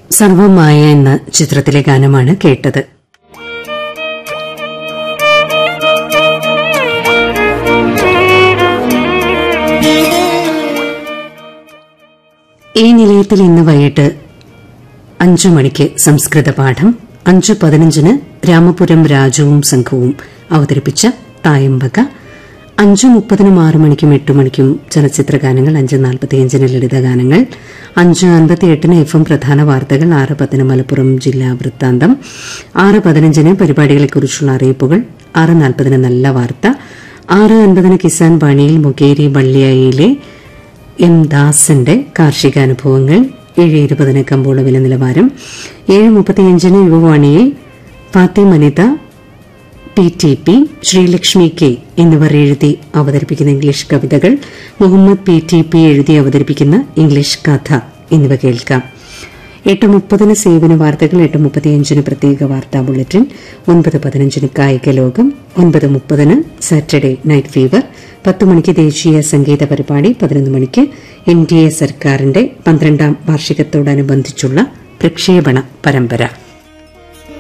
സർവമായ എന്ന ചിത്രത്തിലെ ഗാനമാണ് കേട്ടത് ഈ നിലയത്തിൽ ഇന്ന് വൈകിട്ട് അഞ്ചു മണിക്ക് സംസ്കൃത പാഠം അഞ്ചു പതിനഞ്ചിന് രാമപുരം രാജുവും സംഘവും അവതരിപ്പിച്ച തായമ്പക അഞ്ചു മുപ്പതിനും ആറു മണിക്കും എട്ട് മണിക്കും ചലച്ചിത്ര ഗാനങ്ങൾ അഞ്ച് നാൽപ്പത്തിയഞ്ചിന് ലളിത ഗാനങ്ങൾ അഞ്ച് അൻപത്തിയെട്ടിന് എഫ് എം പ്രധാന വാർത്തകൾ ആറ് പത്തിന് മലപ്പുറം ജില്ലാ വൃത്താന്തം ആറ് പതിനഞ്ചിന് പരിപാടികളെക്കുറിച്ചുള്ള അറിയിപ്പുകൾ ആറ് നാൽപ്പതിന് നല്ല വാർത്ത ആറ് അൻപതിന് കിസാൻ വാണിയിൽ മുകേരി വള്ളിയായിലെ എം ദാസന്റെ കാർഷികാനുഭവങ്ങൾ ഏഴ് ഇരുപതിന് കമ്പോള വില നിലവാരം ഏഴ് മുപ്പത്തിയഞ്ചിന് യുവവാണിയിൽ Fathim Anitha P T P Sreelakshmi K എന്നിവർ എഴുതി അവതരിപ്പിക്കുന്ന ഇംഗ്ലീഷ് കവിതകൾ മുഹമ്മദ് പി ടി പി എഴുതി അവതരിപ്പിക്കുന്ന ഇംഗ്ലീഷ് കഥ എന്നിവ കേൾക്കാം എട്ട് മുപ്പതിന് സേവന വാർത്തകൾ എട്ട് മുപ്പത്തിയഞ്ചിന് പ്രത്യേക വാർത്താ ബുള്ളറ്റിൻ ഒൻപത് പതിനഞ്ചിന് കായിക ലോകം ഒൻപത് മുപ്പതിന് സാറ്റർഡേ നൈറ്റ് ഫീവർ പത്ത് മണിക്ക് ദേശീയ സംഗീത പരിപാടി പതിനൊന്ന് മണിക്ക് എൻ ഡി എ സർക്കാരിന്റെ പന്ത്രണ്ടാം വാർഷികത്തോടനുബന്ധിച്ചുള്ള പ്രക്ഷേപണ പരമ്പര